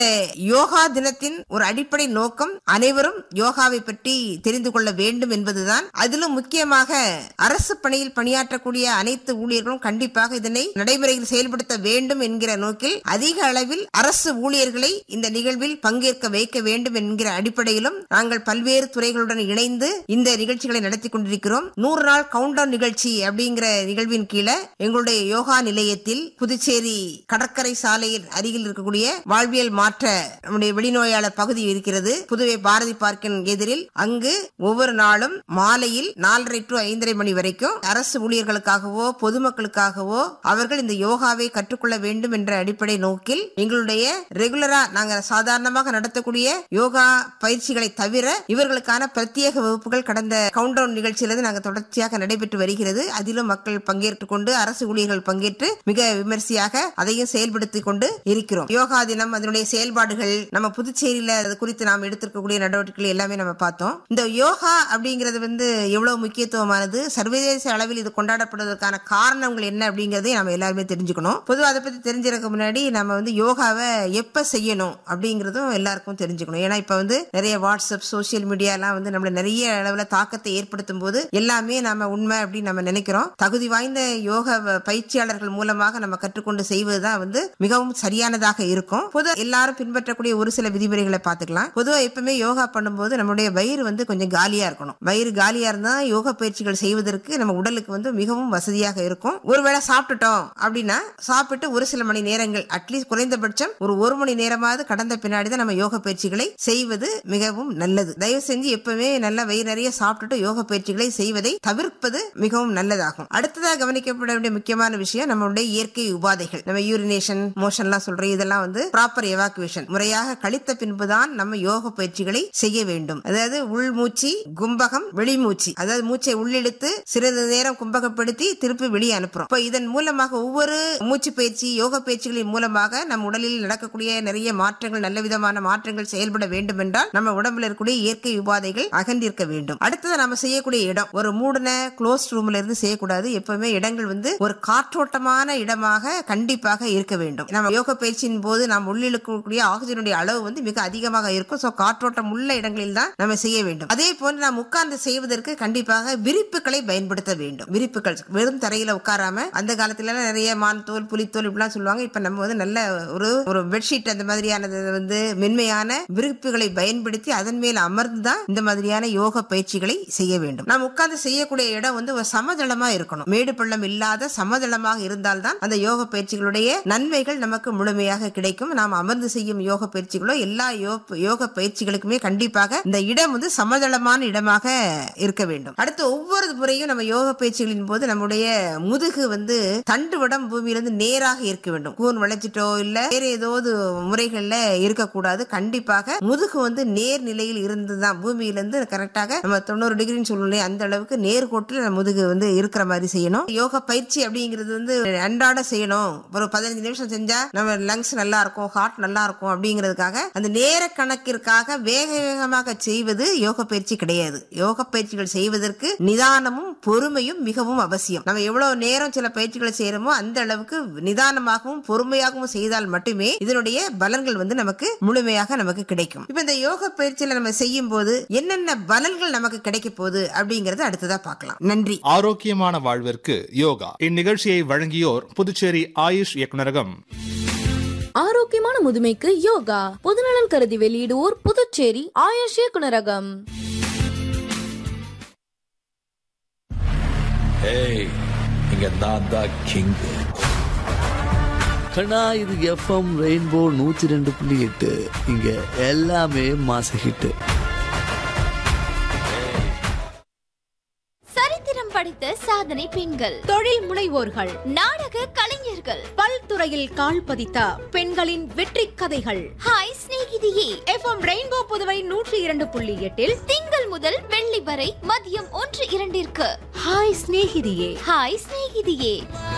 யோகா தினத்தின் ஒரு அடிப்படை நோக்கம் அனைவரும் யோகாவை பற்றி தெரிந்து கொள்ள வேண்டும் என்பதுதான் அதிலும் முக்கியமாக அரசு பணியில் பணியாற்றக்கூடிய அனைத்து ஊழியர்களும் கண்டிப்பாக இதனை நடைமுறையில் செயல்படுத்த வேண்டும் என்கிற நோக்கில் அதிக அளவில் அரசு ஊழியர்களை இந்த நிகழ்வில் பங்கேற்க வைக்க வேண்டும் என்கிற அடிப்படையிலும் நாங்கள் பல்வேறு துறைகளுடன் இணைந்து இந்த நிகழ்ச்சிகளை நடத்தி கொண்டிருக்கிறோம் நூறு நாள் கவுண்டவுன் நிகழ்ச்சி அப்படிங்கிற நிகழ்வின் கீழே எங்களுடைய யோகா நிலையத்தில் புதுச்சேரி கடற்கரை சாலையில் அருகில் இருக்கக்கூடிய வாழ்வியல் மாற்ற நம்முடைய வெளிநோயாளர் பகுதி இருக்கிறது புதுவை பாரதி பார்க்கின் எதிரில் அங்கு ஒவ்வொரு நாளும் மாலையில் நாலரை டு ஐந்தரை மணி வரைக்கும் அரசு ஊழியர்களுக்காகவோ பொதுமக்களுக்காகவோ அவர்கள் இந்த யோகாவை கற்றுக்கொள்ள வேண்டும் என்ற அடிப்படை நோக்கில் எங்களுடைய ரெகுலரா நாங்க சாதாரணமாக நடத்தக்கூடிய யோகா பயிற்சிகளை தவிர இவர்களுக்கான பிரத்யேக வகுப்புகள் கடந்த கவுண்டவுன் நிகழ்ச்சியிலிருந்து நாங்கள் தொடர்ச்சியாக நடைபெற்று வருகிறது அதிலும் மக்கள் பங்கேற்றுக் கொண்டு அரசு ஊழியர்கள் பங்கேற்று மிக விமர்சையாக அதையும் செயல்படுத்திக் கொண்டு இருக்கிறோம் யோகா தினம் அதனுடைய செயல்பாடுகள் நம்ம புதுச்சேரியில அது குறித்து நாம் எடுத்திருக்கக்கூடிய நடவடிக்கைகள் எல்லாமே நம்ம பார்த்தோம் இந்த யோகா அப்படிங்கிறது வந்து எவ்வளவு முக்கியத்துவமானது சர்வதேச அளவில் இது கொண்டாடப்படுவதற்கான காரணங்கள் என்ன அப்படிங்கறதை நம்ம எல்லாருமே தெரிஞ்சுக்கணும் பொதுவா அதை பத்தி தெரிஞ்சிருக்க முன்னாடி நம்ம வந்து யோகாவை எப்ப செய்யணும் அப்படிங்கறதும் எல்லாருக்கும் தெரிஞ்சுக்கணும் ஏன்னா இப்ப வந்து நிறைய வாட்ஸ்அப் சோசியல் மீடியா எல்லாம் வந்து நம்மள நிறைய அளவுல தாக்கத்தை ஏற்படுத்தும் போது எல்லாமே நம்ம உண்மை அப்படின்னு நம்ம நினைக்கிறோம் தகுதி வாய்ந்த யோக வ- பயிற்சியாளர்கள் மூலமாக நம்ம கற்றுக்கொண்டு செய்வதுதான் வந்து மிகவும் சரியானதாக இருக்கும் பொது எல்லாரும் பின்பற்றக்கூடிய ஒரு சில விதிமுறைகளை பார்த்துக்கலாம் பொதுவா எப்பவுமே யோகா பண்ணும்போது நம்மளுடைய வயிறு வந்து கொஞ்சம் காலியா இருக்கணும் வயிறு காலியா இருந்தா யோகா பயிற்சிகள் செய்வதற்கு நம்ம உடலுக்கு வந்து மிகவும் வசதியாக இருக்கும் ஒருவேளை சாப்பிட்டுட்டோம் அப்படின்னா சாப்பிட்டு ஒரு சில மணி நேரங்கள் அட்லீஸ்ட் குறைந்தபட்சம் ஒரு ஒரு மணி நேரமாவது கடந்த பின்னாடி தான் நம்ம யோக பயிற்சிகளை செய்வது மிகவும் நல்லது தயவு செஞ்சு எப்பவுமே நல்ல வயிறு நிறைய சாப்பிட்டுட்டு யோக பயிற்சிகளை செய்வதை தவிர்ப்பது மிகவும் நல்லதாகும் அடுத்ததாக கவனிக்கப்பட வேண்டிய முக்கியமான விஷயம் நம்மளுடைய இயற்கை உபாதைகள் நம்ம யூரினேஷன் மோஷன்லாம் சொல்றோம் இதெல்லாம் வந்து ப்ராப்பர் எவாக்குவேஷன் முறையாக கழித்த பின்புதான் நம்ம யோக பயிற்சிகளை செய்ய வேண்டும் அதாவது உள் மூச்சு கும்பகம் வெளிமூச்சு அதாவது மூச்சை உள்ளிழுத்து சிறிது நேரம் கும்பகப்படுத்தி திருப்பி வெளியே அனுப்புறோம் இப்போ இதன் மூலமாக ஒவ்வொரு மூச்சு பயிற்சி யோக பயிற்சிகளின் மூலமாக நம் உடலில் நடக்கக்கூடிய நிறைய மாற்றங்கள் நல்ல விதமான மாற்றங்கள் செயல்பட வேண்டும் என்றால் நம்ம உடம்புல இருக்கக்கூடிய இயற்கை உபாதைகள் அகன்றிருக்க வேண்டும் அடுத்தது நம்ம செய்யக்கூடிய இடம் ஒரு மூடின க்ளோஸ் ரூம்ல இருந்து செய்யக்கூடாது எப்பவுமே இடங்கள் வந்து ஒரு காற்றோட்டமான இடமாக கண்டிப்பாக இருக்க வேண்டும் நம்ம யோக பயிற்சியின் போது நாம் உள்ளிழுக்கக்கூடிய ஆக்சிஜனுடைய அளவு வந்து மிக அதிகமாக இருக்கும் சோ காற்றோட்டம் உள்ள இடங்களில் தான் நம்ம செய்ய வேண்டும் அதே போன்று நாம் உட்கார்ந்து செய்வதற்கு கண்டிப்பாக விரிப்புகளை பயன்படுத்த வேண்டும் விரிப்புகள் வெறும் தரையில உட்காராம அந்த காலத்துல எல்லாம் நிறைய மான் தோல் புலித்தோல் இப்படிலாம் சொல்லுவாங்க இப்ப நம்ம வந்து நல்ல ஒரு ஒரு பெட்ஷீட் அந்த மாதிரியானது வந்து மென்மையான விரிப்புகளை பயன்படுத்தி அதன் மேல் அமர்ந்து தான் இந்த மாதிரியான யோக பயிற்சிகளை செய்ய வேண்டும் நாம் உட்கார்ந்து செய்யக்கூடிய இடம் வந்து ஒரு சமதளமா இருக்கணும் மேடு பள்ளம் இல்லாத சமதளமாக இருந்தால்தான் அந்த யோக பயிற்சிகளுடைய நன்மைகள் நமக்கு முழுமையாக கிடைக்கும் நாம் அமர்ந்து செய்யும் யோக பயிற்சிகளோ எல்லா யோ- யோக பயிற்சிகளுக்குமே கண்டிப்பாக இந்த இடம் வந்து சமதளமான இடமாக இருக்க வேண்டும் அடுத்து ஒவ்வொரு முறையும் நம்ம யோக பயிற்சிகளின் போது நம்முடைய முதுகு வந்து தண்டுவடம் பூமியிலிருந்து நேராக இருக்க வேண்டும் கூன் வளைச்சிட்டோ இல்ல வேற ஏதாவது முறைகள்ல இருக்கக்கூடாது கண்டிப்பாக முதுகு வந்து நேர் நிலையில் இருந்துதான் பூமியிலிருந்து கரெக்டாக நம்ம தொண்ணூறு டிகிரின்னு சொல்லலையே அந்த அளவுக்கு நேர்கோட்டில் நம்ம முதுகு வந்து இருக்கிற மாதிரி செய்யணும் யோகா பயிற்சி அப்படிங்கிறது வந்து அன்றாட செய்யணும் ஒரு பதினஞ்சு நிமிஷம் செஞ்சா நம்ம லங்ஸ் நல்லா இருக்கும் ஹார்ட் நல்லா இருக்கும் அப்படிங்கிறதுக்காக அந்த நேர கணக்கிற்காக வேக வேகமாக செய்வது யோக பயிற்சி கிடையாது யோக பயிற்சிகள் செய்வதற்கு நிதானமும் பொறுமையும் மிகவும் அவசியம் நம்ம எவ்வளவு நேரம் சில பயிற்சிகளை செய்யறோமோ அந்த அளவுக்கு நிதானமாகவும் பொறுமையாகவும் செய்தால் மட்டுமே இதனுடைய பலன்கள் வந்து நமக்கு முழுமையாக நமக்கு கிடைக்கும் இப்ப இந்த யோக பயிற்சியில நம்ம செய்யும் போது என்னென்ன பலன்கள் நமக்கு கிடைக்க போகுது அப்படிங்கறத அடுத்ததா பார்க்கலாம் நன்றி ஆரோக்கியமான வாழ்விற்கு யோகா இந்நிகழ்ச்சியை வழங்கியோர் புதுச்சேரி ஆயுஷ் இயக்குநரகம் ஆரோக்கியமான முதுமைக்கு யோகா பொதுநலன் கருதி வெளியிடுவோர் புதுச்சேரி ஆயுஷ் இயக்குனரகம் ஏய் இங்க நான் தான் கிங் கண்ணா இது எஃப்எம் ரெயின்போ நூத்தி ரெண்டு புள்ளி எட்டு இங்க எல்லாமே மாச ஹிட்டு சரித்திரம் படைத்த சாதனை பெண்கள் தொழில் முனைவோர்கள் நாடக கலைஞர்கள் பல்துறையில் கால் பதித்த பெண்களின் வெற்றி கதைகள் ஹாய் சிநேகிதியே எஃப்எம் ரெயின்போ புதுவை நூற்றி இரண்டு புள்ளி எட்டில் திங்கள் முதல் வெள்ளி வரை மதியம் ஒன்று இரண்டிற்கு ஹாய் சிநேகிதியே ஹாய் சிநேகிதியே